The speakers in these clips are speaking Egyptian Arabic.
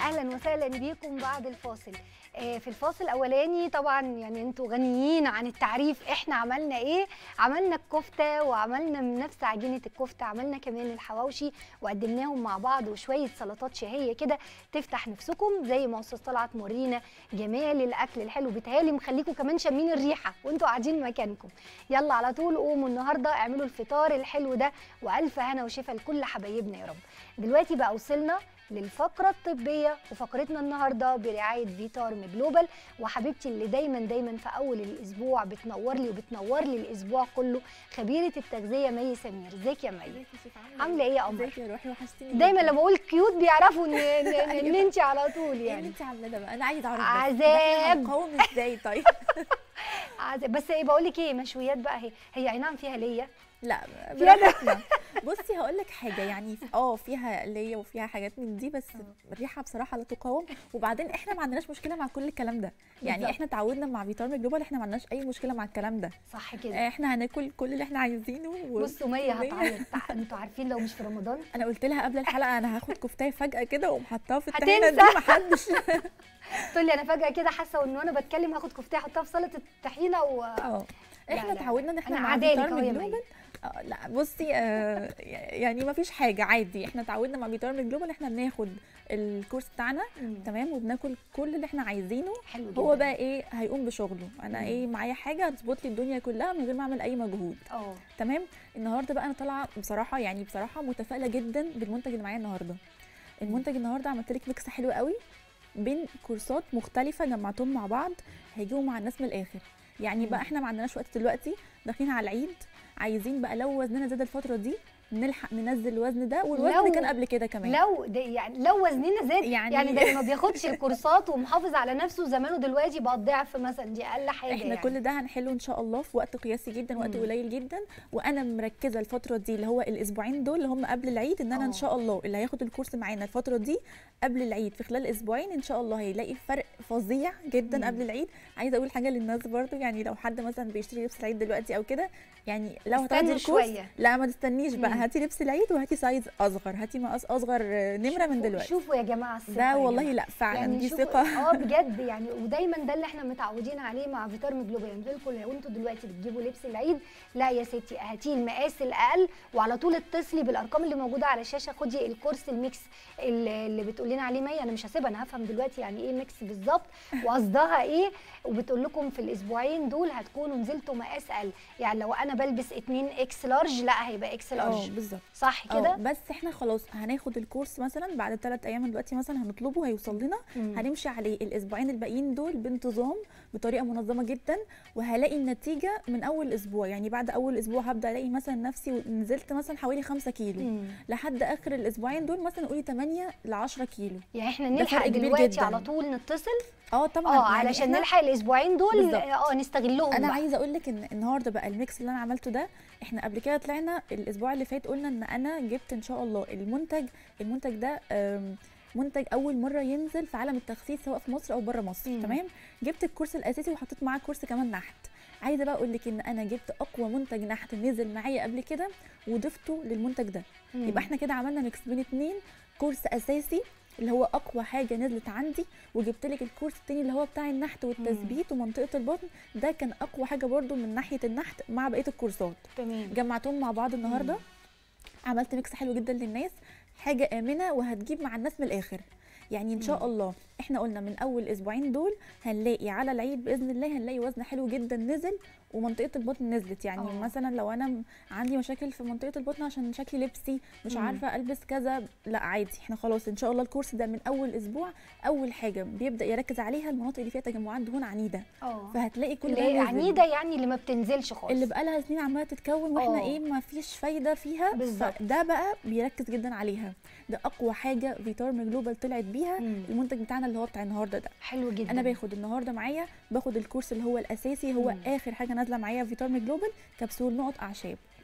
اهلا وسهلا بيكم بعد الفاصل آه، في الفاصل الاولاني طبعا يعني انتوا غنيين عن التعريف احنا عملنا ايه عملنا الكفته وعملنا من نفس عجينه الكفته عملنا كمان الحواوشي وقدمناهم مع بعض وشويه سلطات شهيه كده تفتح نفسكم زي ما استاذ طلعت مورينا جمال الاكل الحلو بيتهيألي مخليكم كمان شامين الريحه وانتوا قاعدين مكانكم يلا على طول قوموا النهارده اعملوا الفطار الحلو ده والف هنا وشفا لكل حبايبنا يا رب دلوقتي بقى وصلنا للفقرة الطبية وفقرتنا النهاردة برعاية فيتارم جلوبال وحبيبتي اللي دايما دايما في أول الأسبوع بتنور لي وبتنور لي الأسبوع كله خبيرة التغذية مي سمير ازيك يا مي عاملة ايه يا قمر ازيك يا روحي وحشتيني دايما جداً. لما اقول كيوت بيعرفوا ان ان, إن أيوة. انت على طول ايه اللي يعني انت عامله ده بقى انا عايزه اعرف بس. عذاب. ده إحنا هنقاوم ازاي طيب عايزة- بس ايه بقول لك ايه مشويات بقى هي هي اي نعم فيها ليا لا فيها براحتنا بصي هقول لك حاجه يعني اه فيها ليا وفيها حاجات من دي بس الريحه بصراحه لا تقاوم وبعدين احنا ما عندناش مشكله مع كل الكلام ده يعني بالظبط. احنا اتعودنا مع فيتارم جلوبال احنا ما عندناش اي مشكله مع الكلام ده صح كده احنا هناكل كل اللي احنا عايزينه و... بصوا مي ومية. هتعيط تع- انتوا عارفين لو مش في رمضان انا قلت لها قبل الحلقه انا هاخد كفتايه فجاه كده واقوم حطاها في الطحينه دي هتنسى. محدش تقول لي انا فجاه كده حاسه ان وانا بتكلم هاخد كفتة احطها في سلطه الطحينه و اه لا، احنا لا. اتعودنا ان احنا أنا مع عدالك فيتارم أهو يا مي. جلوبال آه لا بصي آه يعني ما فيش حاجه عادي احنا اتعودنا مع فيتارم جلوبال احنا بناخد الكورس بتاعنا مم. تمام وبناكل كل اللي احنا عايزينه حلو جدا هو بقى ايه هيقوم بشغله انا مم. ايه معايا حاجه هتظبط لي الدنيا كلها من غير ما اعمل اي مجهود اه تمام النهارده بقى انا طالعه بصراحه يعني بصراحه متفائله جدا بالمنتج اللي معايا النهارده المنتج النهارده عملت لك ميكس حلو قوي بين كورسات مختلفه جمعتهم مع بعض هيجيبوا مع الناس من الاخر يعني بقى مم. احنا ما عندناش وقت دلوقتي داخلين على العيد عايزين بقى لو وزننا زاد الفتره دي نلحق ننزل الوزن ده والوزن لو- كان قبل كده كمان لو ده يعني لو وزننا زاد يعني, يعني- يعني ده اللي ما بياخدش الكورسات ومحافظ على نفسه زمانه دلوقتي بقى الضعف مثلا دي اقل حاجه احنا يعني. كل ده هنحله ان شاء الله في وقت قياسي جدا وقت مم. قليل جدا وانا مركزه الفتره دي اللي هو الاسبوعين دول اللي هم قبل العيد ان انا آه. ان شاء الله اللي هياخد الكورس معانا الفتره دي قبل العيد في خلال اسبوعين ان شاء الله هيلاقي فرق فظيع جدا مم. قبل العيد عايزه اقول حاجه للناس برضو يعني لو حد مثلا بيشتري لبس العيد دلوقتي او كده يعني لو هتاخدي استنوا الكورس شويه لا ما تستنيش بقى مم. هاتي لبس العيد وهاتي سايز اصغر هاتي مقاس اصغر آه، نمره من شوفوا- دلوقتي شوفوا يا جماعه الثقه ده يا والله جماعة. لا فعلا دي شوفوا- ثقه اه بجد يعني ودايما ده اللي احنا متعودين عليه مع فيتارم جلوبال يعني قلت لكم لو انتوا دلوقتي بتجيبوا لبس العيد لا يا ستي هاتيه المقاس الاقل وعلى طول اتصلي بالارقام اللي موجوده على الشاشه خدي الكورس الميكس اللي اللي بتقول لنا عليه مي انا مش هسيبها انا هفهم دلوقتي يعني ايه ميكس بالظبط وقصدها ايه وبتقول لكم في الاسبوعين دول هتكونوا نزلتوا مقاس اقل يعني لو انا بلبس 2 اكس لارج لا هيبقى اكس اه لارج بالظبط صح اه كده بس احنا خلاص هناخد الكورس مثلا بعد ثلاث ايام من دلوقتي مثلا هنطلبه هيوصل لنا مم. هنمشي عليه الاسبوعين الباقيين دول بانتظام بطريقه منظمه جدا وهلاقي النتيجه من اول اسبوع يعني بعد اول اسبوع هبدا الاقي مثلا نفسي نزلت مثلا حوالي 5 كيلو مم. لحد اخر الاسبوعين دول مثلا قولي 8 ل 10 كيلو يعني احنا ده فرق نلحق كبير دلوقتي جداً. على طول نتصل اه طبعا اه يعني علشان إحنا- نلحق الاسبوعين دول بالظبط. اه نستغلهم انا بقى. عايزه اقول لك ان النهارده بقى الميكس اللي انا عملته ده احنا قبل كده طلعنا الاسبوع اللي فات قلنا ان انا جبت ان شاء الله المنتج المنتج ده آم، منتج اول مره ينزل في عالم التخسيس سواء في مصر او بره مصر مم. تمام جبت الكورس الاساسي وحطيت معاه كورس كمان نحت عايزه بقى اقول لك ان انا جبت اقوى منتج نحت نزل معايا قبل كده وضفته للمنتج ده مم. يبقى احنا كده عملنا ميكس بين اتنين كورس اساسي اللي هو اقوى حاجه نزلت عندي وجبت لك الكورس التاني اللي هو بتاع النحت والتثبيت ومنطقه البطن ده كان اقوى حاجه برضو من ناحيه النحت مع بقيه الكورسات تمام جمعتهم مع بعض النهارده مم. عملت ميكس حلو جدا للناس حاجه امنه وهتجيب مع الناس من الاخر يعني ان شاء مم. الله احنا قلنا من اول اسبوعين دول هنلاقي على العيد باذن الله هنلاقي وزن حلو جدا نزل ومنطقه البطن نزلت يعني آه. أوه. مثلا لو انا م- عندي مشاكل في منطقه البطن عشان شكلي لبسي مش مم. عارفه البس كذا لا عادي احنا خلاص ان شاء الله الكورس ده من اول اسبوع اول حاجه بيبدا يركز عليها المناطق اللي فيها تجمعات دهون عنيده اه فهتلاقي كل اللي ده هي نازل. عنيده يعني اللي ما بتنزلش خالص اللي بقالها سنين عماله تتكون واحنا آه. ايه ما فيش فايده فيها بالظبط. ده بقى بيركز جدا عليها ده اقوى حاجه فيتارم جلوبال طلعت بيها مم. المنتج بتاعنا اللي هو بتاع النهارده ده حلو جدا انا باخد النهارده معايا باخد الكورس اللي هو الاساسي هو مم. اخر حاجه نازله معايا في فيتارم جلوبال كبسول نقط اعشاب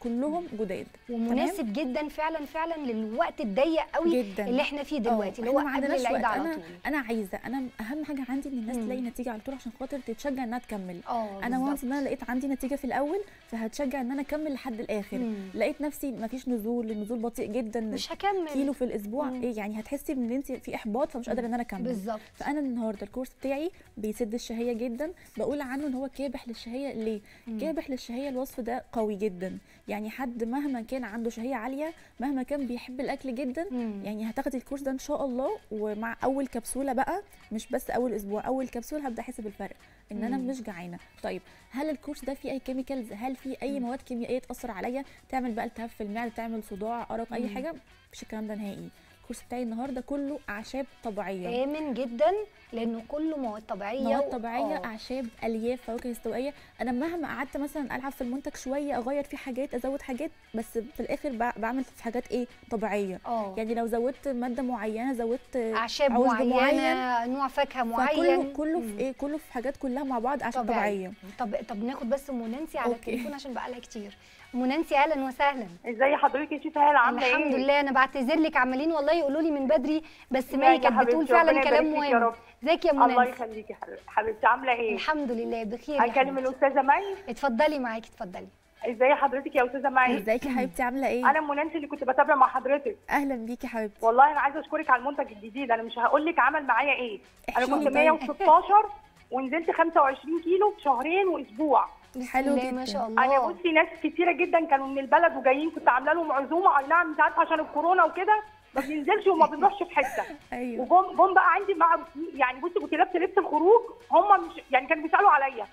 كلهم جداد ومناسب جدا فعلا فعلا للوقت الضيق قوي جدا اللي احنا فيه دلوقتي اللي هو إحنا ما قبل عندناش العيد وقت. على انا طول انا عايزه انا اهم حاجه عندي ان الناس مم. تلاقي نتيجه على طول عشان خاطر تتشجع انها تكمل اه انا وانس بالظبط. ان انا لقيت عندي نتيجه في الاول فهتشجع ان انا اكمل لحد الاخر مم. لقيت نفسي مفيش نزول النزول بطيء جدا مش هكمل كيلو في الاسبوع مم. ايه يعني هتحسي ان انت في احباط فمش قادره ان انا اكمل بالظبط فانا النهارده الكورس بتاعي بيسد الشهيه جدا بقول عنه ان هو كابح للشهيه ليه مم. كابح للشهيه الوصف ده قوي جدا يعني حد مهما كان عنده شهيه عاليه مهما كان بيحب الاكل جدا مم. يعني هتاخدي الكورس ده ان شاء الله ومع اول كبسوله بقى مش بس اول اسبوع اول كبسوله هبدا احس بالفرق ان انا مم. مش جعانه طيب هل الكورس ده فيه اي كيميكالز هل فيه اي مم. مواد كيميائيه تاثر عليا تعمل بقى التهاب في المعده تعمل صداع ارق اي مم. حاجه مفيش الكلام ده نهائي الكورس بتاعي النهارده كله اعشاب طبيعيه امن جدا لانه كله مواد طبيعيه مواد و- طبيعيه آه. اعشاب الياف فواكه استوائيه انا مهما قعدت مثلا العب في المنتج شويه اغير فيه حاجات ازود حاجات بس في الاخر بع- بعمل في حاجات ايه طبيعيه اه يعني لو زودت ماده معينه زودت اعشاب عشب معينه معين. نوع فاكهه فكله معين كله مم. في ايه كله في حاجات كلها مع بعض اعشاب طبيعيه طب طب ناخد بس ام نانسي على أوكي. التليفون عشان بقى لها كتير ام نانسي اهلا وسهلا ازي حضرتك يا شيخ هاله عامله ايه؟ الحمد لله انا بعتذر لك عمالين والله يقولوا لي من بدري بس لا مي يا كانت بتقول حبيبتي، فعلا ربنا كلام يبارك فيك يا مهم رب. ازيك يا ام الله نانسي يخليكي حبيبتي حبيبتي عامله ايه؟ الحمد لله بخير يا هكلم حبيبتي. الاستاذه مي اتفضلي معاكي اتفضلي ازي حضرتك يا استاذه مي؟ ازيك يا حبيبتي عامله ايه انا ام نانسي اللي كنت بتابع مع حضرتك اهلا بيكي حبيبتي والله انا عايزه اشكرك على المنتج الجديد انا مش هقول لك عمل معايا ايه انا احكي كنت لي طيب. 116 ونزلت 25 كيلو في شهرين واسبوع بسم حلو الله ما جدا. شاء انا الله بصي ناس كتيره جدا كانوا من البلد وجايين كنت عامله لهم عزومه اي نعم انت عارفه عشان الكورونا وكده ما بننزلش وما بنروحش في حته ايوه وجم جم بقى عندي مع يعني بصي كنت لابسه لبس الخروج هم مش يعني كانوا بيسالوا عليا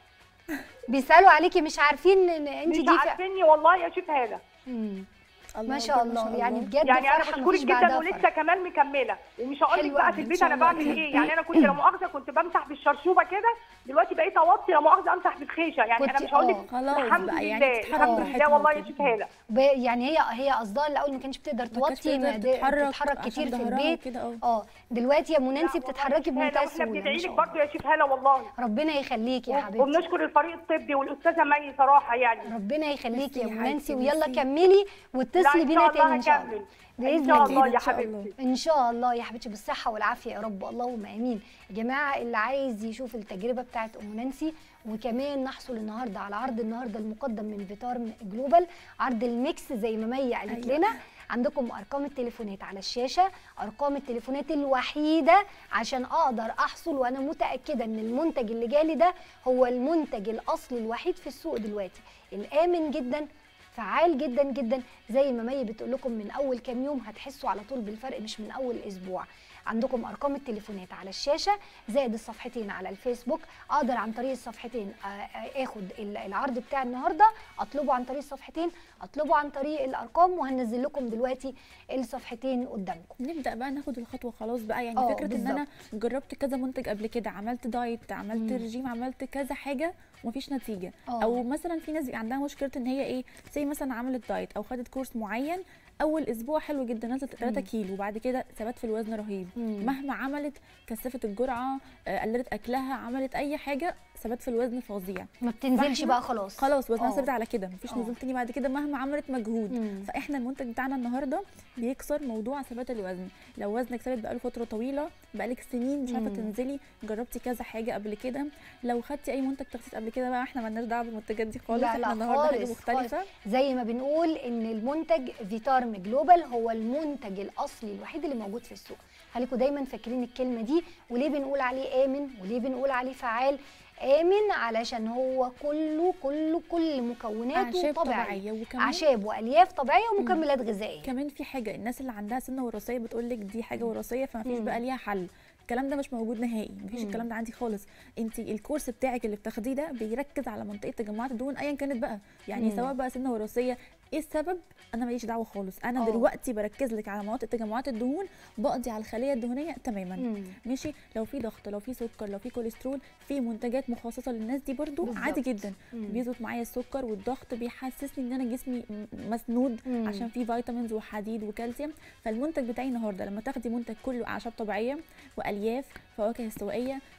بيسالوا عليكي مش عارفين ان انت مش دي فع- عارفيني والله يا شيف هاله مم. الله ما شاء أكبر، الله يعني بجد يعني انا فرحه بشكرك مفيش جدا بعدها ولسه فرح. كمان مكمله ومش هقول لك حلو بقى أوي، في إن البيت شاء انا الله بعمل كده. ايه يعني انا كنت لا مؤاخذه كنت بمسح بالشرشوبه كده دلوقتي بقيت اوطي لا مؤاخذه امسح بالخيشه يعني كنت- انا مش هقول آه، لك خلاص الحمد بقى لله يعني تتحرك الحمد براحتها لله والله يا وكده. شيف هاله ب- يعني هي هي قصدها الاول ما كانتش بتقدر ما كانتش توطي تقدر ما د- تتحرك تتحرك عشان كتير في ظهرها البيت وكده، اه. اه دلوقتي يا ام نانسي لا والله بتتحركي يا شيف هالة، بمنتهى واحنا السهوله ما بندعي شاء لك الله. برضه يا شيف هاله والله ربنا يخليكي يا حبيبتي وبنشكر الفريق الطبي والاستاذه مي صراحه يعني ربينا يخليكي يا ميرسي ام يا نانسي حبيبتي، ويلا ميرسي. كملي لا واتصلي ان بينا شاء تاني الله ان شاء هكمل الله ان باذن شاء الله الله إن يا شاء حبيبتي ان شاء الله يا حبيبتي بالصحه والعافيه يا رب اللهم امين يا جماعه اللي عايز يشوف التجربه بتاعت ام نانسي وكمان نحصل النهارده على عرض النهارده المقدم من فيتارم جلوبال عرض الميكس زي ما مي قالت أيوة. لنا عندكم ارقام التليفونات على الشاشه ارقام التليفونات الوحيده عشان اقدر احصل وانا متاكده ان المنتج اللي جالي ده هو المنتج الاصلي الوحيد في السوق دلوقتي الامن جدا فعال جدا جدا زي ما مي بتقول لكم من اول كام يوم هتحسوا على طول بالفرق مش من اول اسبوع عندكم ارقام التليفونات على الشاشه زائد الصفحتين على الفيسبوك اقدر عن طريق الصفحتين آه، آه، اخد ال- العرض بتاع النهارده اطلبه عن طريق الصفحتين اطلبه عن طريق الارقام وهنزل لكم دلوقتي الصفحتين قدامكم نبدا بقى ناخد الخطوه خلاص بقى يعني اه، فكره ان انا جربت كذا منتج قبل كده عملت دايت عملت مم. رجيم عملت كذا حاجه ومفيش نتيجه اه. او مثلا في ناس بيبقى عندها مشكله ان هي ايه زي مثلا عملت دايت او خدت كورس معين اول اسبوع حلو جدا نزلت 3 مم. كيلو وبعد كده ثبات في الوزن رهيب مم. مهما عملت كثفت الجرعه آه، قللت اكلها عملت اي حاجه ثبات في الوزن فظيع ما بتنزلش فاحنا بقى خلاص خلاص وزنها اه. ثابت على كده مفيش اه. نزول تاني بعد كده مهما عملت مجهود مم. فاحنا المنتج بتاعنا النهارده بيكسر موضوع ثبات الوزن لو وزنك ثابت بقاله فتره طويله بقالك سنين مش عارفه مم. تنزلي جربتي كذا حاجه قبل كده لو خدتي اي منتج تخسيس قبل كده بقى احنا مالناش دعوه بالمنتجات دي خالص لا، احنا لا، النهارده حاجه خالص، مختلفه زي ما بنقول ان المنتج فيتارم جلوبال هو المنتج الاصلي الوحيد اللي موجود في السوق خليكم دايما فاكرين الكلمه دي وليه بنقول عليه امن وليه بنقول عليه فعال امن علشان هو كله كله كل مكوناته اعشاب طبيعيه طبيعيه وكمان اعشاب والياف طبيعيه ومكملات غذائيه كمان في حاجه الناس اللي عندها سنه وراثيه بتقول لك دي حاجه وراثيه فما فيش مم. بقى ليها حل الكلام ده مش موجود نهائي مفيش مم. الكلام ده عندي خالص انت الكورس بتاعك اللي بتاخديه ده بيركز على منطقه تجمعات الدهون ايا كانت بقى يعني مم. سواء بقى سنه وراثيه ايه السبب انا ماليش دعوه خالص انا اه. دلوقتي بركز لك على مناطق تجمعات الدهون بقضي على الخليه الدهنيه تماما مم. ماشي لو في ضغط لو في سكر لو في كوليسترول في منتجات مخصصه للناس دي برضو بالظبط. عادي جدا مم. بيظبط معايا السكر والضغط بيحسسني ان انا جسمي م- مسنود مم. عشان فيه فيتامينز وحديد وكالسيوم فالمنتج بتاعي النهارده لما تاخدي منتج كله اعشاب طبيعيه والياف فواكه استوائيه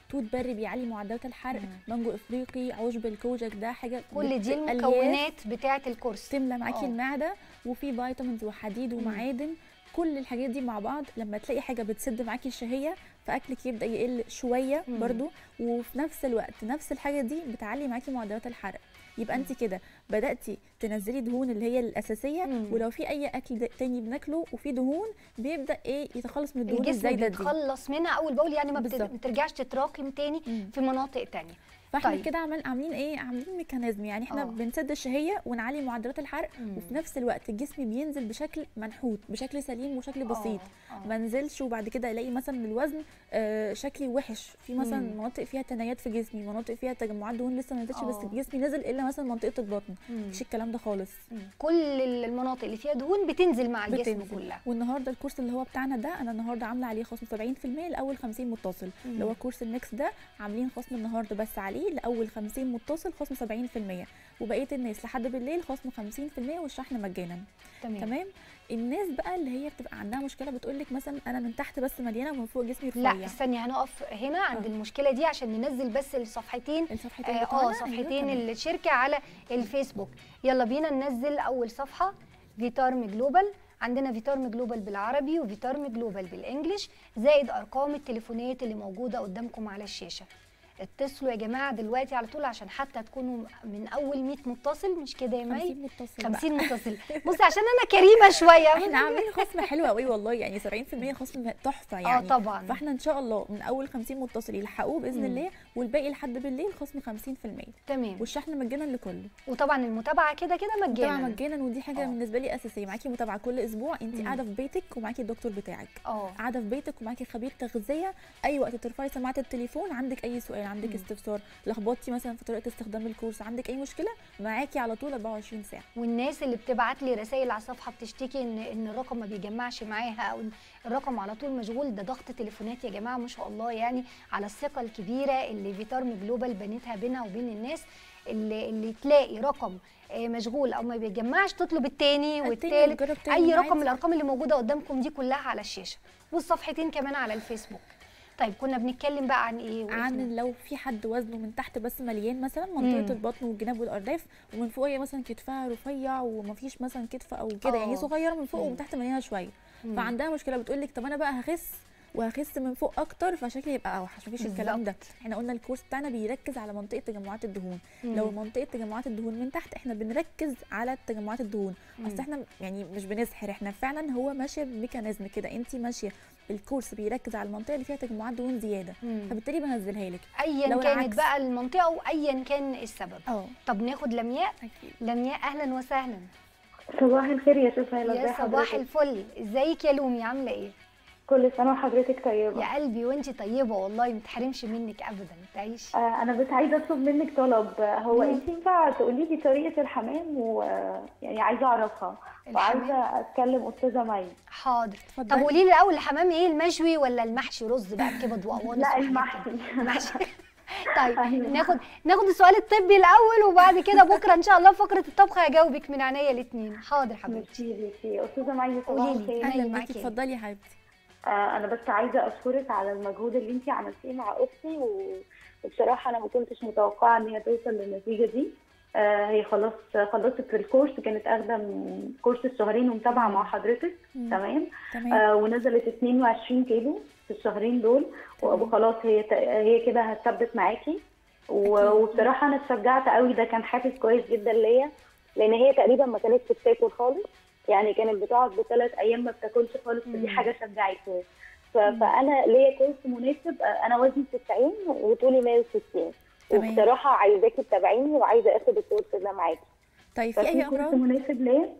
توت بري بيعلي معدلات الحرق مم. مانجو افريقي عشب الكوجك ده حاجه كل دي بت- ألياف المكونات بتاعه الكورس تملى معاكي آه. المعده وفي فيتامينز وحديد ومعادن كل الحاجات دي مع بعض لما تلاقي حاجه بتسد معاكي الشهيه فاكلك يبدا يقل شويه مم. برضو وفي نفس الوقت نفس الحاجه دي بتعلي معاكي معدلات الحرق يبقى انت كده بداتي تنزلي دهون اللي هي الاساسيه مم. ولو في اي اكل دا- تاني بناكله وفي دهون بيبدا ايه يتخلص من الدهون الجسم الزايده دي بيتخلص منها اول باول يعني ما بت- بالظبط. ما ترجعش تتراكم تاني مم. في مناطق تانية فاحنا طيب. كده عمال عاملين ايه عاملين ميكانيزم يعني احنا آه. بنسد الشهيه ونعلي معدلات الحرق مم. وفي نفس الوقت الجسم بينزل بشكل منحوت بشكل سليم وشكل بسيط آه، آه. ما انزلش وبعد كده الاقي مثلا الوزن آه شكلي وحش في مثلا مم. مناطق فيها تنايات في جسمي مناطق فيها تجمعات دهون لسه ما نزلتش بس آه. جسمي نزل الا مثلا منطقه البطن مم. مفيش الكلام ده خالص كل المناطق اللي فيها دهون بتنزل مع الجسم بتنزل. كلها والنهارده الكورس اللي هو بتاعنا ده انا النهارده عامله عليه خصم 70% لاول 50 متصل مم. اللي هو كورس الميكس ده عاملين خصم النهارده بس عليه لاول 50 متصل خصم 70% وبقيه الناس لحد بالليل خصم 50% والشحن مجانا تمام, تمام الناس بقى اللي هي بتبقى عندها مشكله بتقول لك مثلا انا من تحت بس مليانه ومن فوق جسمي رفيع لا استني هنقف هنا عند آه. المشكله دي عشان ننزل بس الصفحتين الصفحتين اه بتوعنا آه، صفحتين أيوة، تمام. الشركه على الفيسبوك يلا بينا ننزل اول صفحه فيتارم جلوبال عندنا فيتارم جلوبال بالعربي وفيتارم جلوبال بالانجلش زائد ارقام التليفونات اللي موجوده قدامكم على الشاشه اتصلوا يا جماعه دلوقتي على طول عشان حتى تكونوا من اول 100 متصل مش كده يا مي 50 متصل بقى. 50 متصل بصي عشان انا كريمه شويه احنا عاملين خصم حلو قوي والله يعني 70% خصم تحفه يعني طبعاً. فاحنا ان شاء الله من اول 50 متصل يلحقوه باذن مم. الله والباقي لحد بالليل خصم 50% تمام والشحن مجانا لكله وطبعا المتابعه كده كده طبعا مجانا مجانا ودي حاجه آه. بالنسبه لي اساسيه معاكي متابعه كل اسبوع انت مم. قاعده في بيتك ومعاكي الدكتور بتاعك اه قاعده في بيتك ومعاكي خبير تغذيه اي وقت ترفعي سماعه التليفون عندك اي سؤال عندك مم. استفسار لخبطتي مثلا في طريقه استخدام الكورس عندك اي مشكله معاكي على طول 24 ساعه والناس اللي بتبعت لي رسائل على الصفحه بتشتكي ان ان الرقم ما بيجمعش معاها او إن الرقم على طول مشغول ده ضغط تليفونات يا جماعه ما شاء الله يعني على الثقه الكبيره اللي فيتارم جلوبال بنتها بينها وبين الناس اللي اللي تلاقي رقم آه، مشغول او ما بيجمعش تطلب التاني التاني والتالت وتجرب تاني اي عادي. رقم من الارقام اللي موجوده قدامكم دي كلها على الشاشه والصفحتين كمان على الفيسبوك طيب كنا بنتكلم بقى عن ايه وقفنا؟ عن لو في حد وزنه من تحت بس مليان مثلا مم. منطقه البطن والجناب والارداف ومن فوق هي مثلا كتفها رفيع ومفيش مثلا كتف او كده آه. يعني صغيره من فوق مم. ومن تحت مليانه شويه مم. فعندها مشكله بتقول لك طب انا بقى هخس وهخس من فوق اكتر فشكلي يبقى اوحش مفيش الكلام ده بالظبط. احنا قلنا الكورس بتاعنا بيركز على منطقه تجمعات الدهون مم. لو منطقه تجمعات الدهون من تحت احنا بنركز على تجمعات الدهون مم. اصل احنا يعني مش بنسحر احنا فعلا هو ماشيه بميكانيزم كده انت ماشيه الكورس بيركز على المنطقه اللي فيها تجمعات دهون زياده مم. فبالتالي بنزلها لك ايا لو كانت العكس. بقى المنطقه وايا كان السبب اه طب ناخد لمياء اكيد لمياء اهلا وسهلا صباح الخير يا شيخ هلا يا ازي صباح حضرتك الفل ازيك يا لومي عامله ايه كل سنه وحضرتك طيبه يا قلبي وانت طيبه والله ما تحرمش منك ابدا تعيشي آه انا بس عايزه اطلب منك طلب آه، هو مم. انت ينفع تقولي لي طريقه الحمام و آه، يعني عايزه اعرفها وعايزه اتكلم استاذه مي حاضر طب اتفضلي. قولي لي الاول الحمام ايه المشوي ولا المحشي رز بقى بكبد وقوانص لا وحاجات المحشي كده؟ المحشي طيب أيوة. ناخد ناخد السؤال الطبي الاول وبعد كده بكره ان شاء الله فقره الطبخ هجاوبك من عينيا الاثنين حاضر حبيبتي ميرسي ليكي استاذه مي صباح قولي لي. الخير أهلا اهلا معاكي. بيكي اتفضلي يا حبيبتي آه انا بس عايزه اشكرك على المجهود اللي انت عملتيه مع اختي و- وبصراحه انا ما كنتش متوقعه ان هي توصل للنتيجه دي آه هي خلاص خلصت الكورس كانت اخده من كورس الشهرين ومتابعه مع حضرتك مم. تمام تمام آه ونزلت 22 كيلو في الشهرين دول تمام. وخلاص هي ت- هي كده هتثبت معاكي و- أكيد. وبصراحه انا اتشجعت قوي ده كان حافز كويس جدا ليا لان هي تقريبا ما كانتش بتاكل خالص يعني كانت بتقعد بثلاث ايام ما بتاكلش خالص فدي مم. حاجه شجعتني ف- فانا ليا كورس مناسب آه، انا وزني 90 وطولي 160 تمام. وبصراحه عايزاكي تتابعيني وعايزه اخد الكورس ده معاكي طيب في اي ففي كورس امراض مناسب ليا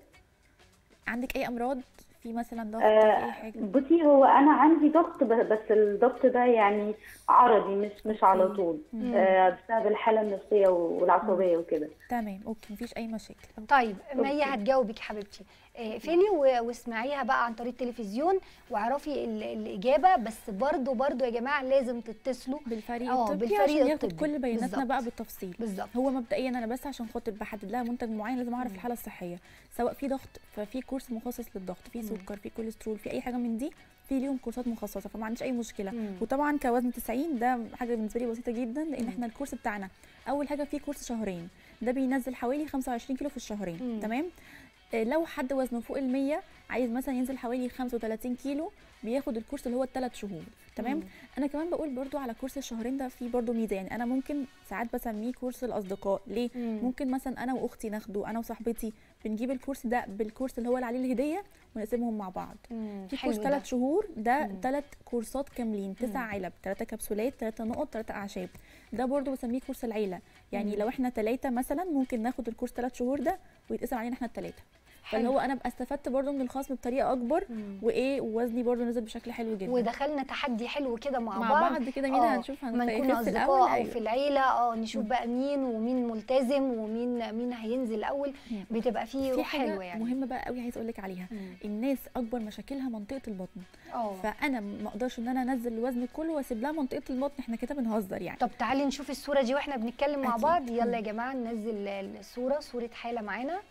عندك اي امراض في مثلا ضغط آه، في اي حاجه بصي هو انا عندي ضغط ب- بس الضغط ده يعني عرضي مش مش على أوكي. طول مم. آه، بسبب الحاله النفسيه والعصبيه وكده تمام اوكي مفيش اي مشاكل طيب مي أوكي. هتجاوبك حبيبتي آه، اقفلي و- واسمعيها بقى عن طريق التلفزيون واعرفي ال- الاجابه بس برضو برضو يا جماعه لازم تتصلوا بالفريق اه، الطبي بالفريق عشان ياخد الطبي. كل بياناتنا بالظبط. بقى بالتفصيل بالظبط هو مبدئيا انا بس عشان خاطر بحدد لها منتج معين لازم اعرف الحاله الصحيه سواء في ضغط ففي كورس مخصص للضغط في مم. سكر في كوليسترول في اي حاجه من دي في ليهم كورسات مخصصه فما عنديش اي مشكله مم. وطبعا كوزن 90 ده حاجه بالنسبه لي بسيطه جدا لان مم. احنا الكورس بتاعنا اول حاجه فيه كورس شهرين ده بينزل حوالي 25 كيلو في الشهرين مم. تمام آه، لو حد وزنه فوق ال 100 عايز مثلا ينزل حوالي 35 كيلو بياخد الكورس اللي هو الثلاث شهور تمام مم. انا كمان بقول برضو على كورس الشهرين ده فيه برضو ميزه يعني انا ممكن ساعات بسميه كورس الاصدقاء ليه مم. ممكن مثلا انا واختي ناخده انا وصاحبتي بنجيب الكورس ده بالكورس اللي هو اللي عليه الهديه ونقسمهم مع بعض مم. في حلو كورس ده. ثلاث شهور ده مم. ثلاث كورسات كاملين تسع علب ثلاثه كبسولات ثلاثه نقط ثلاثه اعشاب ده برضو بسميه كورس العيله يعني مم. لو احنا ثلاثه مثلا ممكن ناخد الكورس ثلاث شهور ده ويتقسم علينا احنا الثلاثه فاللي حلو. هو انا ابقى استفدت برضو من الخصم بطريقه اكبر مم. وايه ووزني برضو نزل بشكل حلو جدا ودخلنا تحدي حلو كده مع, مع بعض بعض كده مين آه، هنشوف ما هنخ- نكون يخس اصدقاء الأول؟ او أيوة. في العيله اه نشوف مم. بقى مين ومين ملتزم ومين مين هينزل الاول مم. بتبقى فيه في روح حاجه حلوه يعني مهمه بقى قوي عايز اقول لك عليها مم. الناس اكبر مشاكلها منطقه البطن اه فانا ما اقدرش ان انا انزل الوزن كله واسيب لها منطقه البطن احنا كده بنهزر يعني طب تعالي نشوف الصوره دي واحنا بنتكلم مع أكيد. بعض يلا مم. يا جماعه ننزل الصوره صوره حاله معانا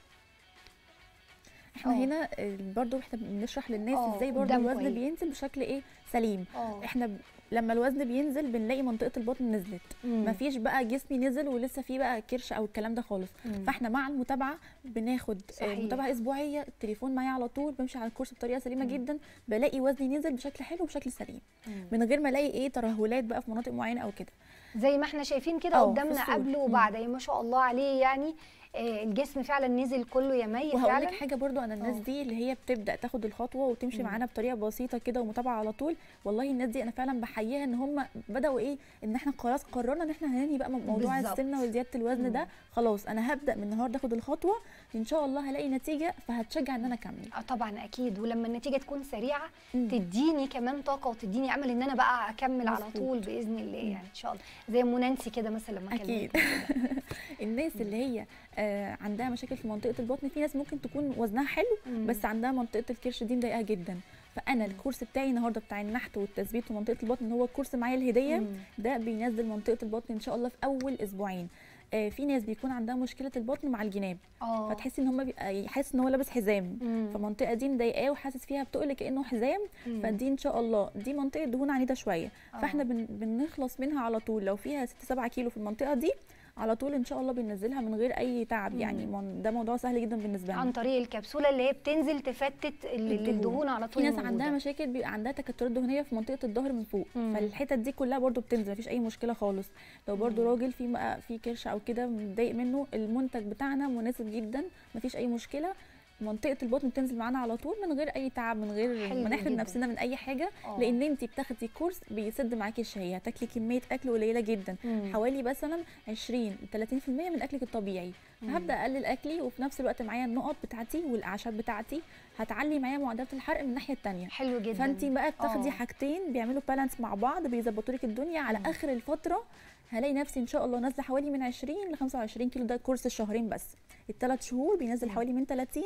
احنا اه. هنا آه، برضو احنا بنشرح للناس اه، ازاي برضو قدام الوزن كويس. بينزل بشكل ايه سليم اه احنا ب... لما الوزن بينزل بنلاقي منطقه البطن نزلت مم. مفيش بقى جسمي نزل ولسه فيه بقى كرش او الكلام ده خالص مم. فاحنا مع المتابعه بناخد آه، صحيح. متابعه اسبوعيه التليفون معايا على طول بمشي على الكورس بطريقه سليمه مم. جدا بلاقي وزني نزل بشكل حلو وبشكل سليم مم. من غير ما الاقي ايه ترهلات بقى في مناطق معينه او كده زي ما احنا شايفين كده اه، في قدامنا الصورة. قبل مم. وبعد يعني ما شاء الله عليه يعني آه، الجسم فعلا نزل كله يا مي وهقول فعلا لك حاجه برضو انا الناس اه. دي اللي هي بتبدا تاخد الخطوه وتمشي مم. معانا بطريقه بسيطه كده ومتابعه على طول والله الناس دي انا فعلا بحييها ان هم بداوا ايه ان احنا خلاص قررنا ان احنا هننهي بقى موضوع بالظبط. السمنه وزياده الوزن مم. ده خلاص انا هبدا من النهارده اخد الخطوه ان شاء الله هلاقي نتيجه فهتشجع ان انا اكمل اه طبعا اكيد ولما النتيجه تكون سريعه مم. تديني كمان طاقه وتديني امل ان انا بقى اكمل على مظبوط. طول باذن الله مم. يعني ان شاء الله زي ام نانسي كده مثلا لما أكيد. كلمتني كده. الناس اللي هي آه عندها مشاكل في منطقه البطن في ناس ممكن تكون وزنها حلو مم. بس عندها منطقه الكرش دي مضايقاها جدا فانا الكورس بتاعي النهارده بتاع النحت والتثبيت في منطقه البطن هو الكورس معايا الهديه مم. ده بينزل منطقه البطن ان شاء الله في اول اسبوعين آه في ناس بيكون عندها مشكله البطن مع الجناب اه فتحسي ان هم بيبقى حاسس ان هو لابس حزام مم. فالمنطقه دي مضايقاه وحاسس فيها بتقل كانه حزام مم. فدي ان شاء الله دي منطقه دهون عنيده شويه آه. فاحنا بن بنخلص منها على طول لو فيها 6 7 كيلو في المنطقه دي على طول ان شاء الله بننزلها من غير اي تعب مم. يعني من- ده موضوع سهل جدا بالنسبه لنا عن طريق الكبسوله اللي هي بتنزل تفتت ال- الدهون. الدهون على في طول ناس موجودة. عندها مشاكل بيبقى عندها تكتلات دهنيه في منطقه الظهر من فوق مم. فالحتت دي كلها برضو بتنزل مفيش اي مشكله خالص لو برضو مم. راجل في بقى في كرش او كده متضايق منه المنتج بتاعنا مناسب جدا مفيش اي مشكله منطقه البطن بتنزل معانا على طول من غير اي تعب من غير حلو ما نحرم جدا. نفسنا من اي حاجه آه. لان انت بتاخدي كورس بيسد معاكي الشهيه هتاكلي كميه اكل قليله جدا مم. حوالي مثلا 20 30% من اكلك الطبيعي مم. فهبدا اقلل اكلي وفي نفس الوقت معايا النقط بتاعتي والاعشاب بتاعتي هتعلي معايا معدلات الحرق من الناحيه الثانيه حلو جدا فانت بقى بتاخدي آه. حاجتين بيعملوا بالانس مع بعض بيظبطوا لك الدنيا على مم. اخر الفتره هلاقي نفسي ان شاء الله نازله حوالي من 20 ل 25 كيلو ده كورس الشهرين بس الثلاث شهور بينزل مم. حوالي من 30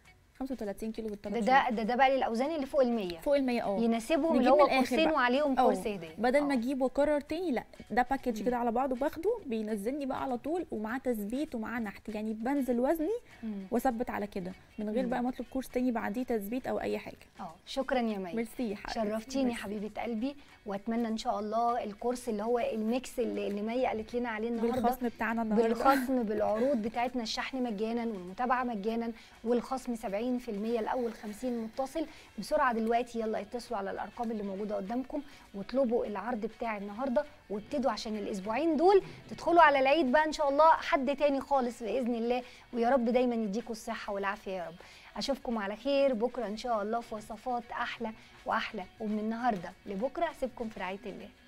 35 كيلو ده بالثلاث ده ده, ده بقى للاوزان اللي فوق ال 100 فوق ال 100 اه يناسبهم نجيب اللي هو من الآخر كورسين بقى. وعليهم اه. كورس هديه بدل ما آه. اجيب واكرر تاني لا ده باكج مم. كده على بعضه باخده بينزلني بقى على طول ومعاه تثبيت ومعاه نحت يعني بنزل وزني مم. واثبت على كده من غير مم. بقى ما اطلب كورس تاني بعديه تثبيت او اي حاجه اه شكرا يا مي ميرسي يا حبيبتي. شرفتيني ميرسي. حبيبه قلبي واتمنى ان شاء الله الكورس اللي هو الميكس اللي, اللي مي قالت لنا عليه النهارده بالخصم بتاعنا النهارده بالخصم بالعروض بتاعتنا الشحن مجانا والمتابعه مجانا والخصم 70% لاول 50 متصل بسرعه دلوقتي يلا اتصلوا على الارقام اللي موجوده قدامكم واطلبوا العرض بتاع النهارده وابتدوا عشان الاسبوعين دول تدخلوا على العيد بقى ان شاء الله حد تاني خالص باذن الله ويا رب دايما يديكم الصحه والعافيه يا رب اشوفكم على خير بكره ان شاء الله في وصفات احلى واحلى ومن النهارده لبكره اسيبكم في رعايه الله